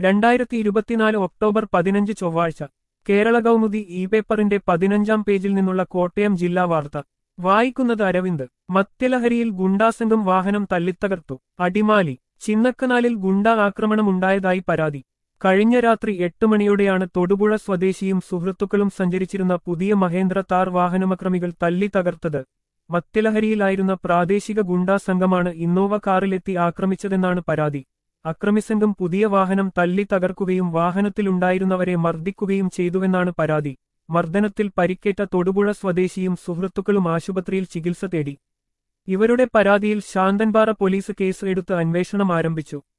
രണ്ടായിരത്തി ഇരുപത്തിനാല് ഒക്ടോബർ പതിനഞ്ച് ചൊവ്വാഴ്ച കേരള കൗമുദി ഇ പേപ്പറിന്റെ പതിനഞ്ചാം പേജിൽ നിന്നുള്ള കോട്ടയം ജില്ലാ വാർത്ത വായിക്കുന്നത് അരവിന്ദ് മദ്യലഹരിയിൽ ഗുണ്ടാസംഘം വാഹനം തല്ലിത്തകർത്തു അടിമാലി ചിന്നക്കനാലിൽ ഗുണ്ടാ ആക്രമണമുണ്ടായതായി പരാതി കഴിഞ്ഞ രാത്രി എട്ട് മണിയോടെയാണ് തൊടുപുഴ സ്വദേശിയും സുഹൃത്തുക്കളും സഞ്ചരിച്ചിരുന്ന പുതിയ മഹേന്ദ്ര താർ വാഹനമക്രമികൾ തല്ലി തകർത്തത് മദ്യലഹരിയിലായിരുന്ന പ്രാദേശിക ഗുണ്ടാ സംഘമാണ് ഇന്നോവ കാറിലെത്തി ആക്രമിച്ചതെന്നാണ് പരാതി അക്രമിസംഘം പുതിയ വാഹനം തല്ലി തകർക്കുകയും വാഹനത്തിലുണ്ടായിരുന്നവരെ മർദ്ദിക്കുകയും ചെയ്തുവെന്നാണ് പരാതി മർദ്ദനത്തിൽ പരിക്കേറ്റ തൊടുപുഴ സ്വദേശിയും സുഹൃത്തുക്കളും ആശുപത്രിയിൽ ചികിത്സ തേടി ഇവരുടെ പരാതിയിൽ ശാന്തൻപാറ പോലീസ് കേസ് എടുത്ത് അന്വേഷണം ആരംഭിച്ചു